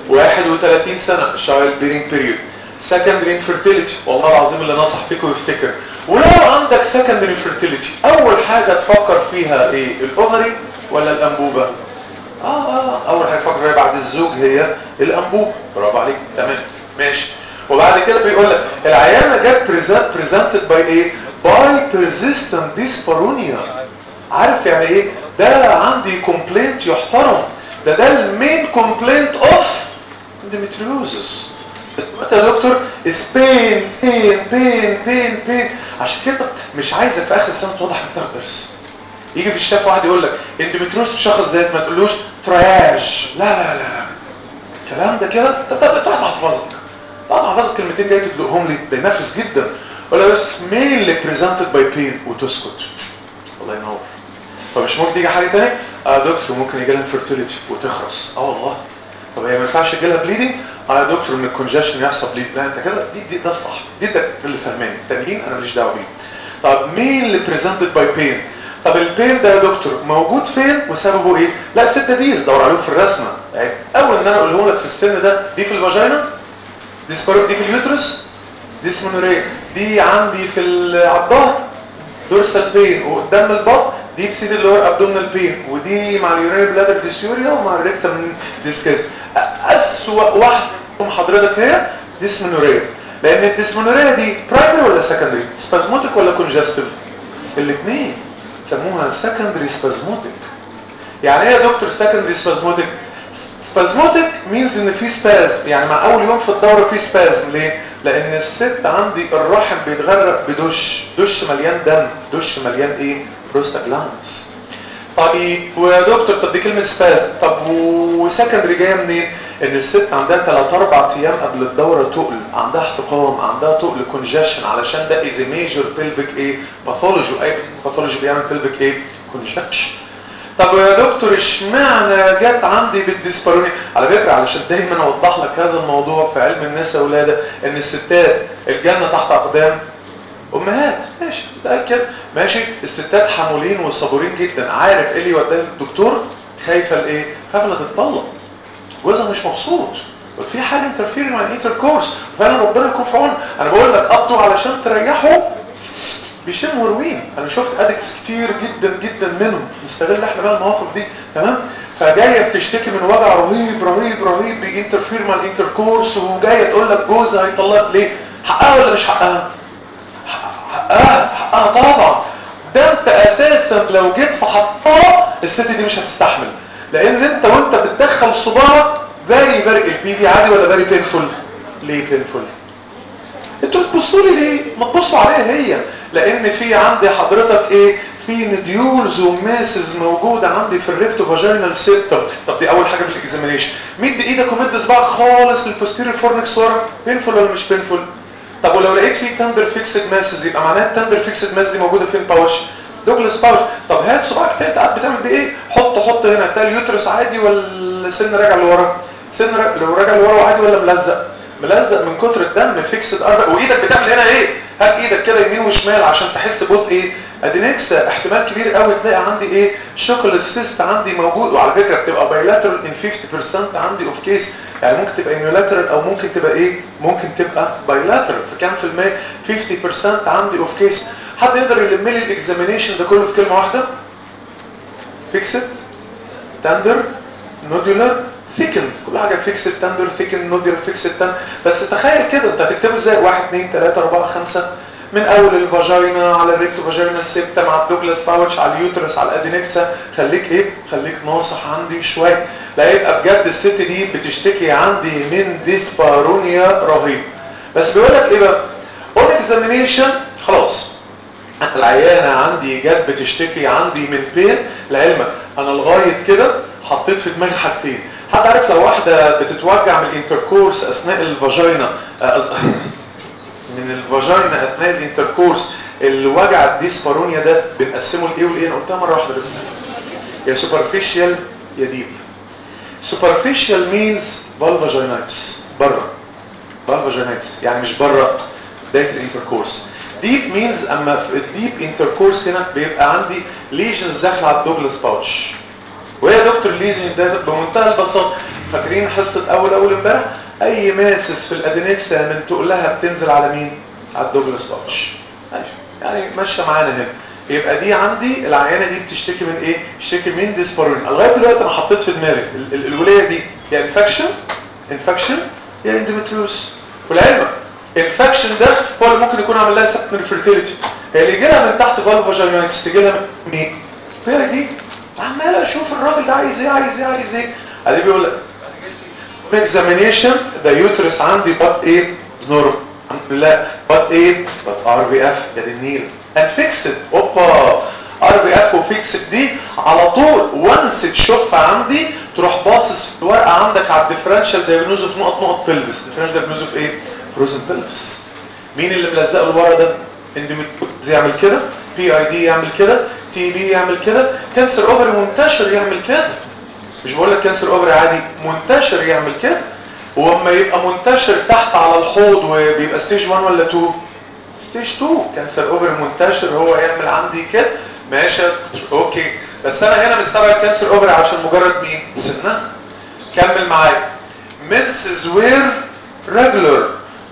31 سنه شايلد بيرنج بيريود سكندري انفيرتيليتي والله العظيم اللي نصح فيكم يفتكر ولو عندك سكندري انفيرتيليتي اول حاجه تفكر فيها ايه الاوفري ولا الانبوبه اه اه اول حاجه تفكر فيها بعد الزوج هي الانبوبه برافو عليك تمام ماشي وبعد كده بيقول لك العيانه جت بريزنتد باي ايه باي بيرزيستنت ديسبارونيا عارف يعني ايه ده عندي كومبلينت يحترم ده ده المين كومبلينت اوف اندوميتريوزس انت يا دكتور سبين بين بين بين بين عشان كده مش عايزك في اخر سنه توضح انك تاخد درس يجي في الشفا واحد يقول لك اندوميتريوز تشخص ازاي ما تقولوش ترياج لا لا لا الكلام ده كده انت بتقعد محفظك تقعد محفظك كلمتين جاي تدلقهم لي ده ينافس جدا ولا بس مينلي بريزنتد باي بين وتسكت الله ينور فمش ممكن تيجي حاجه ثانيه اه دكتور ممكن يجي لها انفيرتيليتي وتخرس اه والله طب هي ما ينفعش يجي لها بليدنج اه يا دكتور من الكونجكشن يحصل بليد لا انت كده دي, دي ده الصح دي ده اللي فاهماني التانيين انا ماليش دعوه بيه طب مين اللي بريزنتد باي بين طب البين ده يا دكتور موجود فين وسببه ايه لا ستة ديز دور عليهم في الرسمه يعني اول ان انا اقوله لك في السن ده دي في الفاجينا دي سبارك دي في اليوترس دي اسمونوريه دي عندي في العضار دورسال بين وقدام البطن دي بسيد اللي هو ابدومينال بين ودي مع اليورينري بلادر ديسيوريا ومع الريكتم ديسكاز اسوأ واحده من حضرتك هي ديسمنوريا لان الديسمنوريا دي برايمري ولا سكندري سبازموتيك ولا كونجستيف الاثنين سموها سكندري سبازموتيك يعني ايه يا دكتور سكندري سبازموتيك سبازموتيك مينز ان في سبازم يعني مع اول يوم في الدوره في سبازم ليه لان الست عندي الرحم بيتغرق بدش دش مليان دم دش مليان ايه بروستاجلاندز طيب ويا دكتور طب دي كلمه سبازم طب وسكندري جايه منين ان الست عندها 3 4 ايام قبل الدوره تقل عندها احتقان عندها تقل كونجكشن علشان ده از ميجر بيلفيك ايه باثولوجي اي باثولوجي بيعمل بيلفيك ايه كونجكشن طب يا دكتور اشمعنى جت عندي بالديسبارونيا على فكره علشان دايما اوضح لك هذا الموضوع في علم النساء ولاده ان الستات الجنه تحت اقدام امهات ماشي متاكد ماشي الستات حمولين وصبورين جدا عارف ايه اللي يوديها للدكتور خايفه لايه خايفه لا تتطلق جوزها مش مبسوط في حاجه انترفير مع الانتر كورس فعلا ربنا يكون في عون انا بقول لك قبضوا علشان تريحوا بيشم هروين انا شفت ادكس كتير جدا جدا منهم نستغل احنا بقى المواقف دي تمام فجايه بتشتكي من وجع رهيب رهيب رهيب بينترفير مع الانتر كورس وجايه تقول لك جوزها هيطلقك ليه حقها ولا مش حقها حقها حقها طبعا ده انت اساسا لو جيت فحطها الست دي مش هتستحمل لان انت وانت بتدخل صباعك فاري فاري البي في عادي ولا فاري بينفول ليه بينفول انتوا بتبصوا لي ليه ما تبصوا عليها هي لان في عندي حضرتك ايه في نديولز وماسز موجوده عندي في الريكتو فاجينال سيبتم طب دي اول حاجه في الاكزامينيشن مد ايدك ومد صباعك خالص للبوستيريور فورنكس ورا بينفول ولا مش بينفول طب ولو لقيت في تندر فيكسد ماسز يبقى معناها التندر فيكسد ماس دي موجوده فين باوش دوجلاس باوش طب هات صباعك تاني قاعد بتعمل بيه ايه حط حط هنا تلاقي اليوترس عادي ولا سن راجع لورا سن را... لو راجع لورا عادي ولا ملزق ملزق من كتر الدم فيكسد اربع وايدك بتعمل هنا ايه هات ايدك كده يمين وشمال عشان تحس بوث ايه ادينكس احتمال كبير قوي تلاقي عندي ايه شوكولات سيست عندي موجود وعلى فكره بتبقى بايلاترال ان 50% عندي اوف كيس يعني ممكن تبقى يونيلاترال او ممكن تبقى ايه ممكن تبقى بايلاترال في كام في المية 50% عندي اوف كيس حد يقدر يلم لي الاكزامينيشن ده كله في كلمه واحده فيكسد تندر نودولار ثيكند كل حاجه فيكسد تندر ثيكند نودولار فيكسد تندر بس تخيل كده انت هتكتبه ازاي 1 2 3 4 5 من اول الفاجينا على الريكتو فاجينال سيبتم على الدوجلاس باوتش على اليوترس على الادينكسا خليك ايه خليك ناصح عندي شويه لا يبقى بجد الست دي بتشتكي عندي من ديسبارونيا رهيب بس بيقول لك ايه بقى اون اكزامينيشن خلاص العيانه عندي جت بتشتكي عندي من بين لعلمك انا لغايه كده حطيت في دماغي حاجتين حد عارف لو واحده بتتوجع من الانتركورس اثناء الفاجينا من الفاجينا اثناء الانتركورس الوجع الديسبارونيا ده بنقسمه لايه والايه انا قلتها مره واحده بس يا سوبرفيشال يا ديب سوبرفيشال مينز فالفاجينايتس بره فالفاجينايتس يعني مش بره بدايه الانتركورس ديب مينز اما في الديب انتركورس هنا بيبقى عندي ليجنز داخله على الدوجلاس باوتش وهي دكتور ليجن ده بمنتهى البساطه فاكرين حصه اول اول امبارح اي ماسس في الادينكسا من تقلها بتنزل على مين على الدوجلاس باوتش يعني ماشيه معانا هنا يبقى دي عندي العيانه دي بتشتكي من ايه بتشتكي من ديسبارونيا لغايه دلوقتي انا حطيت في دماغي ال- ال- الولايه دي يا انفكشن انفكشن يا اندوميتريوس ولعلمك انفكشن ده هو اللي ممكن يكون عامل لها سكندري فيرتيليتي هي اللي يجي لها من تحت فالفاجينايتس تيجي لها من مين هي دي عمال اشوف الراجل ده عايز ايه عايز ايه عايز ايه ادي بيقول لك examination the uterus عندي but ايه نورم الحمد لله but ايه but RBF ده النيل and fixed اوبا RBF وفيكسد دي على طول وانس تشوفها عندي تروح باصص في الورقه عندك على الديفرنشال دايجنوز في نقط نقط بلبس ديفرنشال دايجنوز في ايه فروزن بلبس مين اللي ملزقه لورا ده اندوميتريوز يعمل كده بي اي دي يعمل كده تي بي يعمل كده كانسر اوفري منتشر يعمل كده مش بقول لك كانسر اوفري عادي منتشر يعمل كده واما يبقى منتشر تحت على الحوض وبيبقى ستيج 1 ولا 2 ستيج 2 كانسر اوفري منتشر هو يعمل عندي كده ماشي اوكي بس انا هنا مستبعد كانسر اوفري عشان مجرد مين سنها كمل معايا منسز وير ريجولر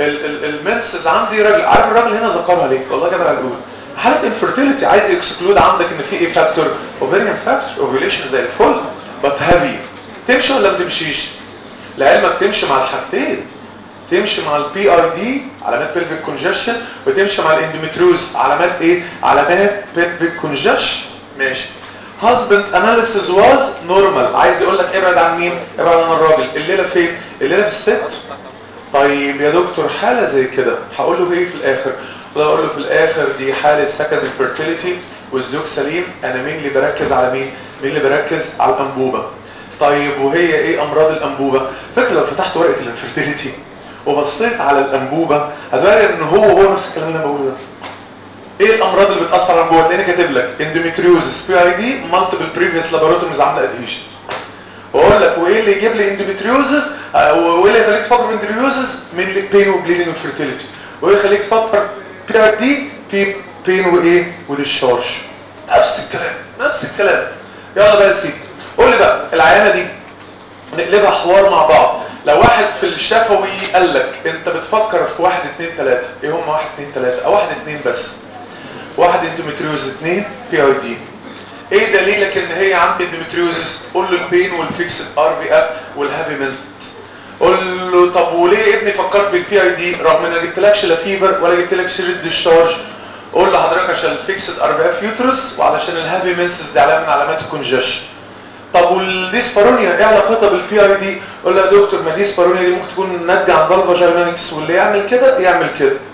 المنسز عندي راجل عارف الراجل هنا ذكرها ليه والله جدع الاول حاله انفيرتيليتي عايز يكسكلود عندك ان في ايه فاكتور اوفيريان فاكتور اوفيليشن زي الفل بس هافي تمشي ولا ما تمشيش لعلمك تمشي مع الحاجتين تمشي مع البي اي دي علامات بيلفيك كونجكشن وتمشي مع الاندوميتروز علامات ايه علامات بيلفيك كونجكشن ماشي husband analysis was normal عايز يقول لك ابعد عن مين ابعد عن الراجل الليله فين الليله في الست طيب يا دكتور حاله زي كده هقول له ايه في الاخر ولا اقول له في الاخر دي حاله سكند فيرتيليتي والزوج سليم انا مين اللي بركز على مين مين اللي بركز على الانبوبه طيب وهي ايه امراض الانبوبه فاكر لو فتحت ورقه الانفيرتيليتي وبصيت على الانبوبه هتلاقي ان هو هو نفس الكلام اللي انا بقوله ده ايه الامراض اللي بتاثر على الانبوبه تلاقيني كاتب لك اندوميتريوزس بي اي دي مالتيبل بريفيوس لابوراتوريز عامله ادهيشن واقول لك وايه اللي يجيب لي اندوميتريوزس وايه اللي يخليك تفكر في اندوميتريوزس من بين وبليدنج وفيرتيليتي وايه اللي يخليك تفكر بي اي دي في بين وايه وديشارج نفس الكلام نفس الكلام يلا بقى يا سيدي قول لي بقى العيانه دي نقلبها حوار مع بعض لو واحد في الشفوي قال لك انت بتفكر في واحد اتنين تلاتة ايه هم واحد اتنين تلاتة او واحد اتنين بس واحد اندوميتريوز اتنين بي اي دي ايه دليلك ان هي عندي اندوميتريوزس قول له البين والفيكسد ار بي اف والهافي منستس قول له طب وليه ابني فكرت بالبي اي دي رغم ان انا جبتلكش لا فيبر ولا جبتلك سيره ديشارج قول لحضرتك عشان الفيكسد ار بي اف يوترس وعلشان الهافي منستس دي علامه من علامات الكونجيشن طب والديسبارونيا ايه علاقتها بالبي اي دي قول له يا دكتور ما ديسبارونيا دي ممكن تكون ناتجه عن فالفا جاينانكس واللي يعمل كده يعمل كده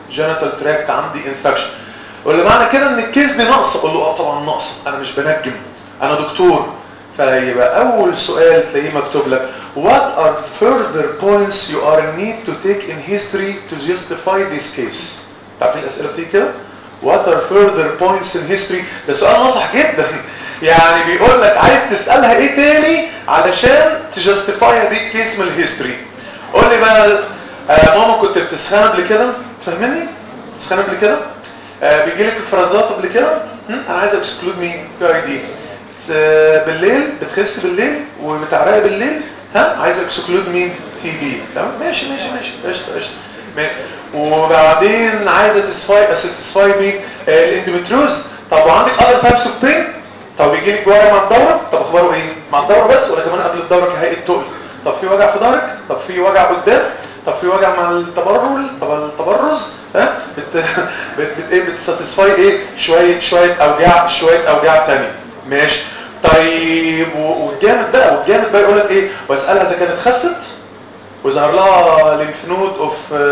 جينيتال تراكت عندي انفكشن واللي معنى كده ان الكيس دي ناقصه اقول له اه طبعا ناقصه انا مش بنجم انا دكتور فيبقى اول سؤال تلاقيه مكتوب لك what are further points you are need to take in history to justify this case تعرفين الاسئله بتيجي كده what are further points in history ده سؤال ناصح جدا يعني بيقول لك عايز تسالها ايه تاني علشان تجستيفاي دي كيس من الهيستوري قول لي بقى آه ماما كنت بتسخن قبل كده فاهمني تسخن قبل كده آه بيجي لك افرازات قبل كده هم؟ انا عايز اكسكلود مين بي اي دي بالليل بتخس بالليل وبتعرقي بالليل ها عايز اكسكلود مين تي بي تمام ماشي ماشي ماشي قشطه قشطه ماشي. وبعدين عايزه تسفاي ساتسفاي بيه الاندوميتريوز طب وعندك اذر تايبس اوف بين طب يجي لك وجع مع الدوره طب اخباره ايه مع الدوره بس ولا كمان قبل الدوره كهيئه تقل طب في وجع في ظهرك طب في وجع قدام طب في وجع مع التبرل طب التبرز ها بت بت بت ايه بتساتسفاي ايه شويه شويه اوجاع شويه اوجاع تاني ماشي طيب و- والجامد بقى والجامد بقى يقول لك ايه واسالها اذا كانت خست وظهر لها ليمف نود اوف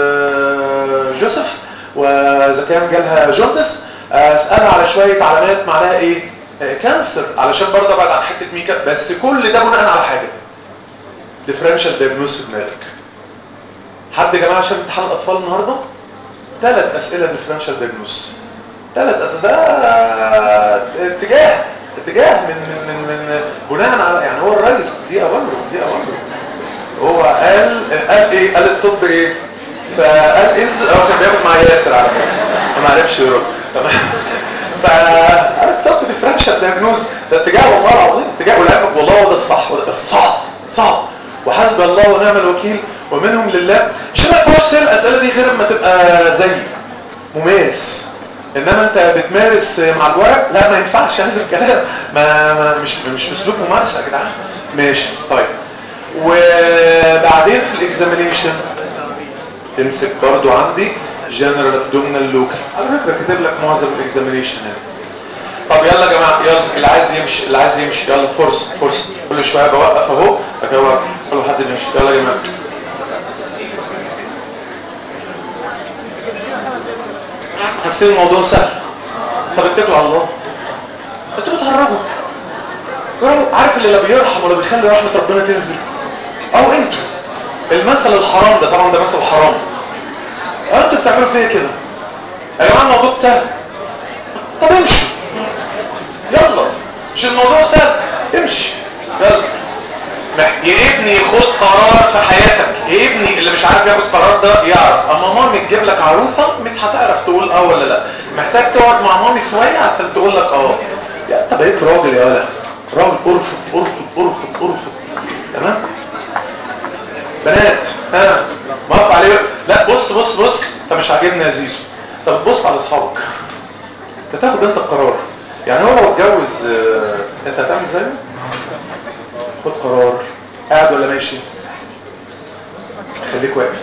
جوزيف واذا كان جالها جوندس اسالها على شويه علامات معناها ايه آه، كانسر علشان برضه ابعد عن حته ميكا بس كل ده بناء على حاجه ديفرنشال دايجنوز في دماغك حد يا جماعه شاف امتحان الاطفال النهارده ثلاث اسئله ديفرنشال دايجنوز ثلاث اسئله ده اتجاه اتجاه من من من, من بناء على يعني هو الرئيس دي اوامره دي اوامره هو قال قال ايه قال الطب ايه فقال انزل هو كان بياخد مع ياسر على فكره ما عرفش يرد تمام فقال الطب ديفرنشال دايجنوز ده اتجاه والله العظيم اتجاه والعلم والله هو ده الصح وده بس صعب صعب وحسب الله ونعم الوكيل ومنهم لله مش ما ينفعش تسال الاسئله دي غير اما تبقى زي ممارس انما انت بتمارس مع الورق لا ما ينفعش هذا الكلام ما, ما مش مش اسلوب ممارسه يا جدعان ماشي طيب وبعدين في الاكزامينيشن تمسك برضو عندي جنرال ابدومينال لوكال على فكره كاتب لك معظم الاكزامينيشن هنا طب يلا يا جماعه يلا اللي عايز يمشي اللي عايز يمشي يلا فرصه فرصه كل شويه بوقف اهو اجاوب كل حد يمشي يلا يا جماعه حاسين الموضوع سهل طب اتكلوا على الله انتوا بتهربوا جربوا. عارف اللي لا بيرحم ولا بيخلي رحمه ربنا تنزل او انتوا المثل الحرام ده طبعا ده مثل حرام انتوا بتعملوا فيا كده يا جماعه الموضوع سهل طب امشي يلا مش الموضوع سهل امشي يلا مح- يا ابني خد قرار في حياتك يا ابني اللي مش عارف ياخد قرار ده يعرف اما مامي تجيب لك عروسه مش هتعرف تقول اه ولا لا محتاج تقعد مع مامي شويه عشان تقول لك اه يا انت بقيت راجل يا ولد راجل ارفض ارفض ارفض ارفض تمام بنات ها موافق عليه لا بص بص بص انت مش عاجبني يا زيزو طب بص على اصحابك انت تاخد انت القرار يعني هو لو اتجوز آه، انت هتعمل زيه خد قرار قاعد ولا ماشي خليك واقف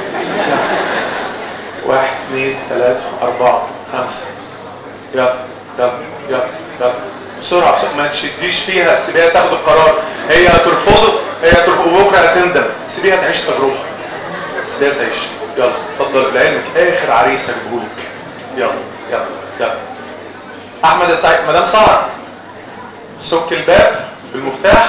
واحد اثنين ثلاثة أربعة خمسة يلا يلا يلا يلا بسرعة بسرعة ما تشديش فيها سيبيها تاخد القرار هي هترفضه هي هترفضه وبكرة هتندم سيبيها تعيش تجربة سيبيها تعيش يلا اتفضل لعلمك آخر عريس هجيبهولك يلا يلا يلا أحمد يا سعيد مدام سهر سك الباب بالمفتاح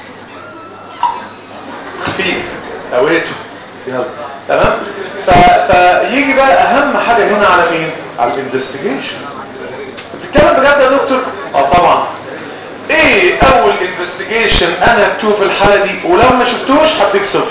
خفيف هويته يلا تمام ف... فيجي بقى اهم حاجه هنا على مين على الانفستيجيشن بتتكلم بجد يا دكتور اه طبعا ايه اول انفستيجيشن انا تشوف الحاله دي ولو ما شفتوش هديك صفر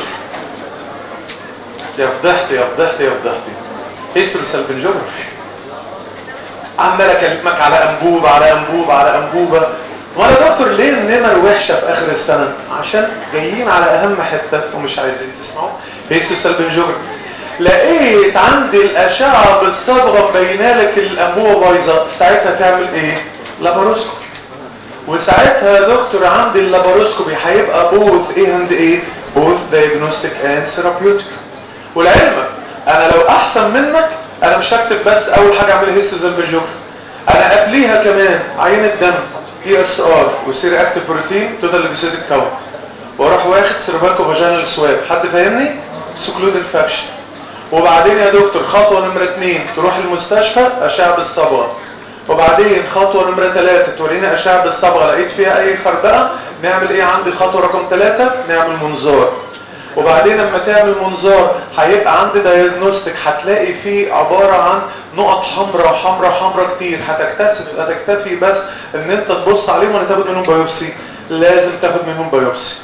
يا فضحتي يا فضحتي يا فضحتي هيستوري سالفنجوجرافي عمال اكلمك على انبوبه على انبوبه على انبوبه وانا دكتور ليه النمر وحشه في اخر السنه عشان جايين على اهم حته ومش عايزين تسمعوا هيستو سالفنجوجرافي لقيت عندي الاشعه بالصبغه مبينه لك الانبوبه بايظه ساعتها تعمل ايه لاباروسكوبي وساعتها يا دكتور عندي اللاباروسكوبي هيبقى بوث ايه اند ايه بوث دايجنوستيك اند ثيرابيوتيك ولعلمك انا لو احسن منك انا مش هكتب بس اول حاجه اعملها هيستوزالفيجوجرافي انا قبليها كمان عينه دم بي اس ار وسير اكتيف بروتين توتال ليبيسيدك كاونت واروح واخد سيرفايكو فاجينال سواب حد فاهمني سكلود انفكشن وبعدين يا دكتور خطوه نمره اثنين تروح المستشفى اشعه بالصبغه وبعدين خطوه نمره ثلاثه تورينا اشعه بالصبغه لقيت فيها اي خربقه نعمل ايه عندي خطوه رقم ثلاثه نعمل منظار وبعدين لما تعمل منظار هيبقى عندي دايجنوستيك هتلاقي فيه عبارة عن نقط حمراء حمراء حمراء كتير هتكتشف هتكتفي بس ان انت تبص عليهم ولا تاخد منهم بايوبسي لازم تاخد منهم بايوبسي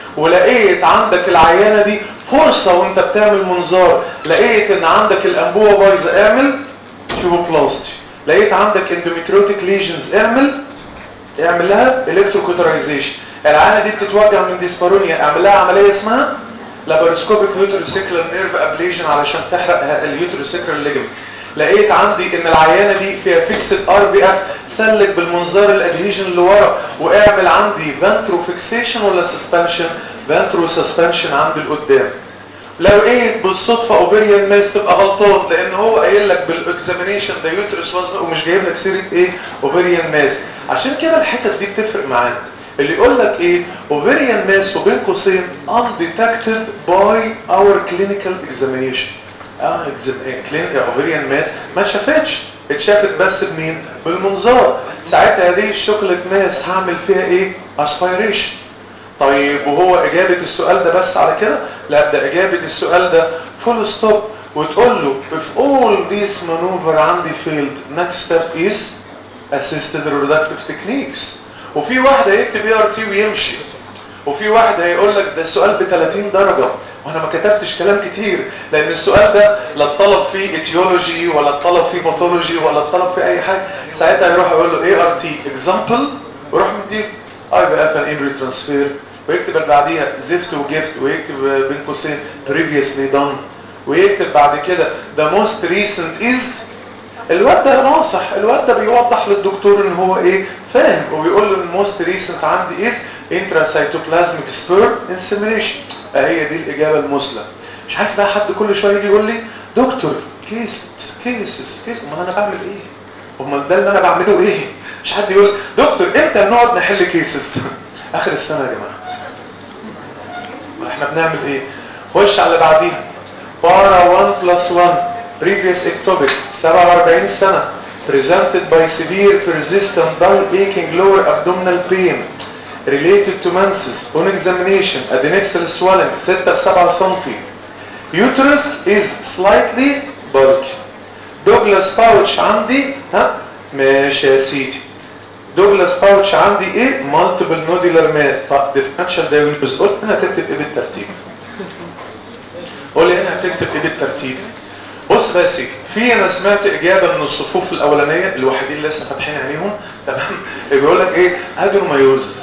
ولقيت عندك العيانة دي فرصة وانت بتعمل منظار لقيت ان عندك الانبوبة بايظة اعمل تيوبوبلاستي لقيت عندك اندوميتريوتيك ليجنز اعمل اعمل لها الكتروكوترايزيشن العيانة دي بتتوجع من ديسبارونيا اعمل لها عملية اسمها لاباروسكوبيك يوتروسيكلر نيرف ابليشن علشان تحرق اليوتروسيكلر ليجمنت لقيت عندي ان العيانه دي فيها فيكسد ار بي اف سلك بالمنظار الادهيجن اللي ورا واعمل عندي فانترو فيكسيشن ولا سسبنشن فانترو سسبنشن عند القدام لو لقيت بالصدفه اوفيريان ماس تبقى غلطان لان هو قايل لك بالاكزامينيشن ده يوترس وزن ومش جايب لك سيره ايه اوفيريان ماس عشان كده الحتت دي بتفرق معانا اللي يقول لك ايه ovarian mass وبين قوسين undetected by our clinical examination اه ovarian mass ما اتشافتش اتشافت بس بمين بالمنظار ساعتها دي الشوكليت ماس هعمل فيها ايه aspiration طيب وهو اجابة السؤال ده بس على كده لا ده اجابة السؤال ده full stop وتقول له if all these maneuver عندي failed next step is assisted reproductive techniques وفي واحد هيكتب اي ار تي ويمشي وفي واحد هيقول لك ده السؤال ب 30 درجة وانا ما كتبتش كلام كتير لان السؤال ده لا اتطلب فيه اتيولوجي ولا اتطلب فيه باثولوجي ولا اتطلب فيه اي حاجة ساعتها يروح يقول له اي ار تي اكزامبل ويروح مديك اي بي اف ان امبري ترانسفير ويكتب اللي بعديها زفت وجفت ويكتب بين قوسين previously done ويكتب بعد كده the most recent is الواد ده ناصح الواد ده بيوضح للدكتور ان هو ايه فاهم وبيقول له الموست ريسنت عندي از intracytoplasmic sperm insemination هي دي الاجابه المثلى مش عايز بقى حد كل شويه يجي يقول لي دكتور كيسز كيسز كيس امال انا بعمل ايه امال ده اللي انا بعمله ايه مش حد يقول دكتور امتى نقعد نحل كيسز اخر السنه يا جماعه ما احنا بنعمل ايه خش على اللي بعديها بارا 1 بلس 1 previous ectopic 47 سنة presented by severe persistent dull aching lower abdominal pain related to menses on examination adnexal swelling 6 7 سم uterus is slightly bulky Douglas pouch عندي ها ماشي يا سيدي دوجلاس باوتش عندي ايه مالتيبل نوديلر ماس طب ديفرنشال دايجنوز قلت هنا هتكتب ايه بالترتيب قول لي هنا هتكتب ايه بالترتيب بص بقى يا سيدي في انا سمعت اجابه من الصفوف الاولانيه الوحيدين اللي لسه فاتحين عينيهم تمام بيقول لك ايه ادينومايوز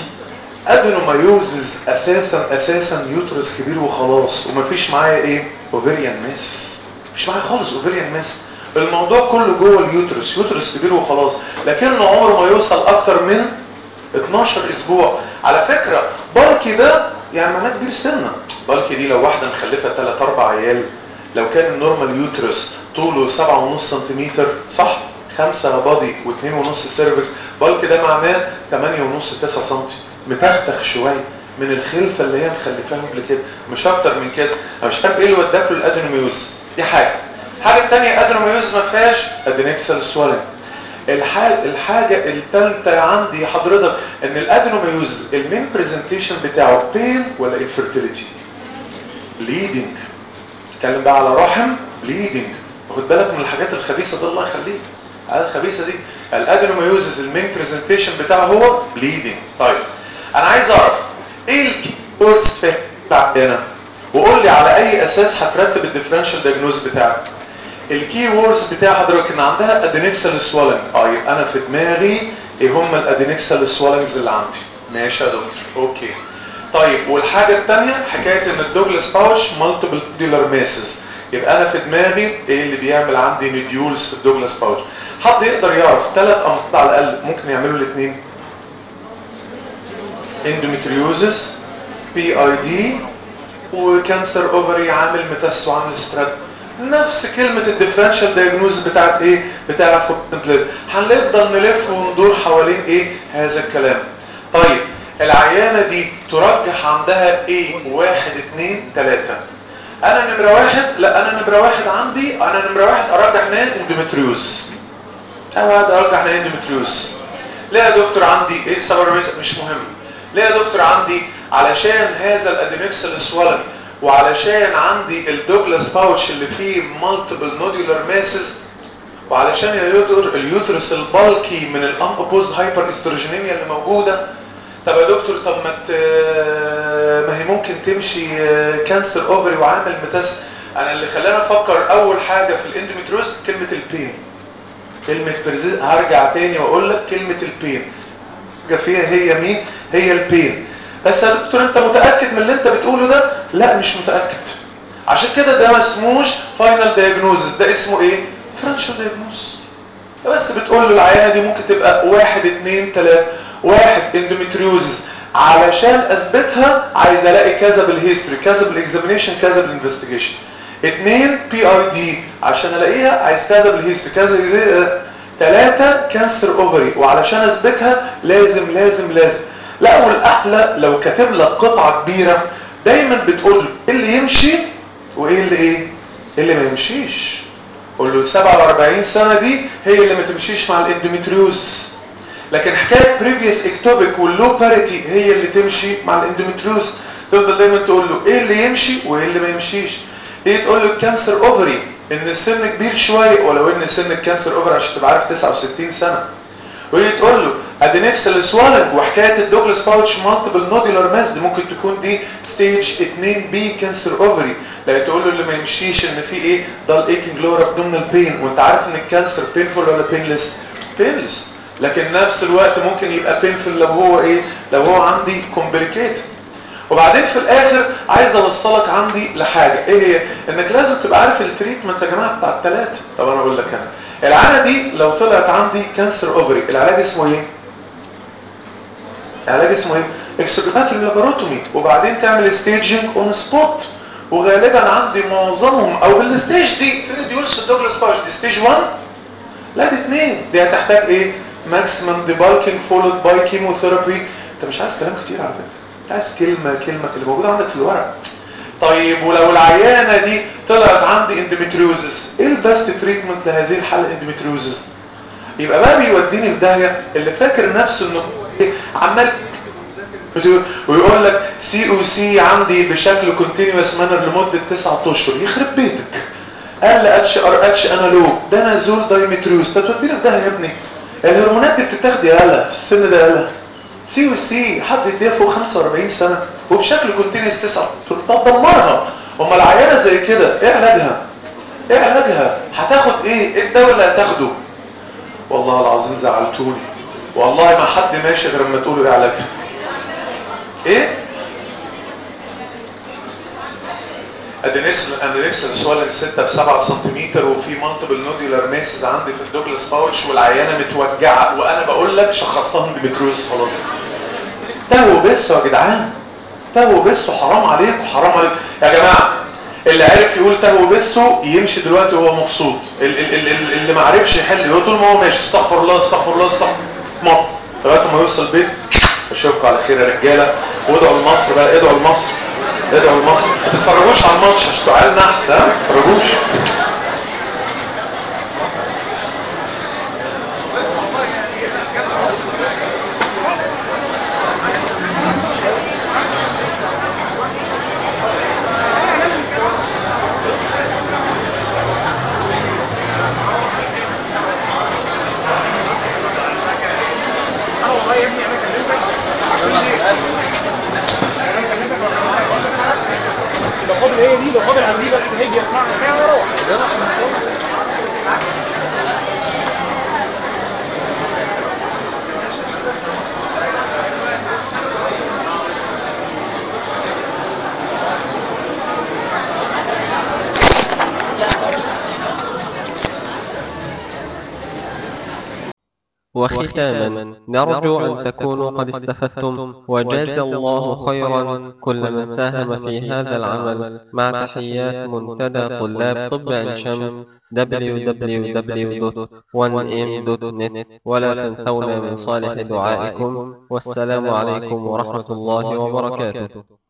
ادينومايوزز اساسا اساسا يوترس كبير وخلاص ومفيش معايا ايه اوفيريان ماس مش معايا خالص اوفيريان ماس الموضوع كله جوه اليوترس يوترس كبير وخلاص لكنه عمره ما يوصل اكتر من 12 اسبوع على فكره بالكي ده يعني معناه كبير سنه بالكي دي لو واحده مخلفه 3 4 عيال لو كان النورمال يوترس طوله 7.5 سنتيمتر صح 5 بادي و2.5 سيرفكس بالك ده معناه 8.5 9 سم متختخ شويه من الخلفه اللي هي مخلفاها قبل كده مش اكتر من كده انا مش عارف ايه اللي وداك له الادينوميوز دي حاجه الحاجه الثانيه ادينوميوز ما فيهاش ادينكسال سوالين الحاجة, الحاجة الثالثة عندي حضرتك ان الادينوميوز المين برزنتيشن بتاعه بين ولا انفيرتيليتي بليدنج اتكلم بقى على رحم بليدنج واخد بالك من الحاجات الخبيثه دي الله يخليك الحاجات الخبيثه دي الادينوميوزز المين برزنتيشن بتاعه هو بليدنج طيب انا عايز اعرف ايه الكي ووردز بتاعتنا وقول لي على اي اساس هترتب الديفرنشال دايجنوز بتاعك الكي ووردز بتاع حضرتك ان عندها ادينكسال سوالنج اه يبقى انا في دماغي ايه هم الادينكسال سوالنجز اللي عندي ماشي يا دكتور اوكي طيب والحاجة الثانية حكاية ان الدوجلاس باوش مالتيبل ديلر ماسز يبقى انا في دماغي ايه اللي بيعمل عندي ميديولز في الدوجلاس باوش حد يقدر يعرف ثلاث امراض على الاقل ممكن يعملوا الاثنين اندوميتريوزس بي اي دي وكانسر اوفري عامل ميتاس وعامل ستراد نفس كلمة الديفرنشال دايجنوز بتاعت ايه بتاعت فورتنبليد هنفضل نلف وندور حوالين ايه هذا الكلام طيب العيانة دي ترجح عندها ايه واحد اتنين تلاتة انا نمره واحد لا انا نمره واحد عندي انا نمره واحد ارجح نان اندومتريوز انا هذا ارجح نان اندومتريوز ليه يا دكتور عندي ايه سبب مش مهم ليه يا دكتور عندي علشان هذا الادينكسل سوالن وعلشان عندي الدوجلاس باوتش اللي فيه مالتيبل نودولار ماسز وعلشان اليوتر اليوترس البالكي من الانبوز هايبر استروجينيميا اللي موجوده طب يا دكتور طب ما ت... ما هي ممكن تمشي كانسر اوفري وعامل متاس انا اللي خلاني افكر اول حاجه في الاندوميتروز كلمه البين كلمه برزيز هرجع تاني واقول لك كلمه البين حاجه فيها هي مين هي البين بس يا دكتور انت متاكد من اللي انت بتقوله ده لا مش متاكد عشان كده ده ما اسموش فاينل دايجنوزس ده اسمه ايه فرانشال دايجنوز بس بتقول له العيانه دي ممكن تبقى واحد اتنين تلاته واحد اندوميتريوزس علشان اثبتها عايز الاقي كذا بالهيستوري كذا بالاكزامينيشن كذا بالانفستيجيشن اتنين بي اي دي عشان الاقيها عايز كذا بالهيستوري كذا ثلاثة كانسر اوفري وعلشان اثبتها لازم لازم لازم لا والاحلى لو كاتب لك قطعة كبيرة دايما بتقول له ايه اللي يمشي وايه اللي ايه اللي ما يمشيش قول له 47 سنة دي هي اللي ما تمشيش مع الاندوميتريوز لكن حكاية بريفيوس اكتوبيك واللو باريتي هي اللي تمشي مع الاندوميتريوز تفضل دايما تقول له ايه اللي يمشي وايه اللي ما يمشيش ايه تقول له الكانسر اوفري ان السن كبير شوية ولو ان سن الكانسر اوفري عشان تبقى عارف 69 سنة وهي تقول له ادينكسل سوالنج وحكايه الدوجلاس باوتش مالتيبل نودولار ماس دي ممكن تكون دي ستيج 2 بي كانسر اوفري لا تقول له اللي ما يمشيش ان في ايه ضل ايكنج لور ابدومينال بين وانت عارف ان الكانسر بينفول ولا بينلس بينلس لكن نفس الوقت ممكن يبقى بينفول لو هو ايه لو هو عندي كومبليكيت وبعدين في الاخر عايز اوصلك عندي لحاجه ايه هي انك لازم تبقى عارف التريتمنت يا جماعه بتاع الثلاثه طب انا اقول لك انا العاده دي لو طلعت عندي كانسر اوفري العلاج اسمه ايه العلاج اسمه ايه اكسبلاتري لاباروتومي وبعدين تعمل ستيجنج اون سبوت وغالبا عندي معظمهم او بالستيج دي فين ديولس الدوجلاس باش دي ستيج 1 لا دي اثنين دي هتحتاج ايه ماكسيمم ديبالكينج فولود باي كيموثيرابي انت مش عايز كلام كتير على فكره انت عايز كلمه كلمه اللي موجوده عندك في الورق طيب ولو العيانه دي طلعت عندي اندوميتريوزس ايه البست تريتمنت لهذه الحاله اندوميتريوزس يبقى بقى بيوديني في داهيه اللي فاكر نفسه انه عمال ويقول لك سي او سي عندي بشكل كونتينوس مانر لمده 9 اشهر يخرب بيتك قال اتش ار اتش انالوج ده نزول دايمتريوز ده توديني في داهيه يا ابني الهرمونات دي بتتاخد يالا في السن ده يالا سي او سي حد يديها فوق 45 سنه وبشكل كونتينوس 9 اشهر طب دمرها امال العيانه زي كده ايه علاجها ايه علاجها هتاخد ايه ايه الدواء اللي هتاخده والله العظيم زعلتوني والله ما حد ماشي غير لما تقولوا ايه علاجها ايه ادينكس ادينكس سوالك 6 ب 7 سنتيمتر وفي مالتيبل نودولار ماسز عندي في الدوجلاس باوتش والعيانه متوجعه وانا بقول لك شخصتها اندوميتريوز خلاص تهوا بسوا يا جدعان تهوا بسوا حرام عليكم حرام عليكم يا جماعه اللي عرف يقول تهوا بسوا يمشي دلوقتي وهو مبسوط ال- ال- ال- اللي ما عرفش يحل هو طول ما هو ماشي استغفر الله استغفر الله استغفر الله لغايه ما يوصل البيت اشوفكم على خير يا رجاله وادعوا لمصر بقى ادعوا لمصر ادعوا لمصر ما تتفرجوش على الماتش عشان عيال نحس ها ما تتفرجوش انا والله يا ابني انا كلمتك عشان ايه؟ انا كلمتك لو فاضل هي دي لو فاضل عن دي بس هيجي يسمعها فيها واروح وختاما نرجو أن تكونوا قد استفدتم وجاز الله خيرا كل من ساهم في هذا العمل مع تحيات منتدى طلاب طب عين شمس www.1m.net ولا تنسونا من صالح دعائكم والسلام عليكم ورحمة الله وبركاته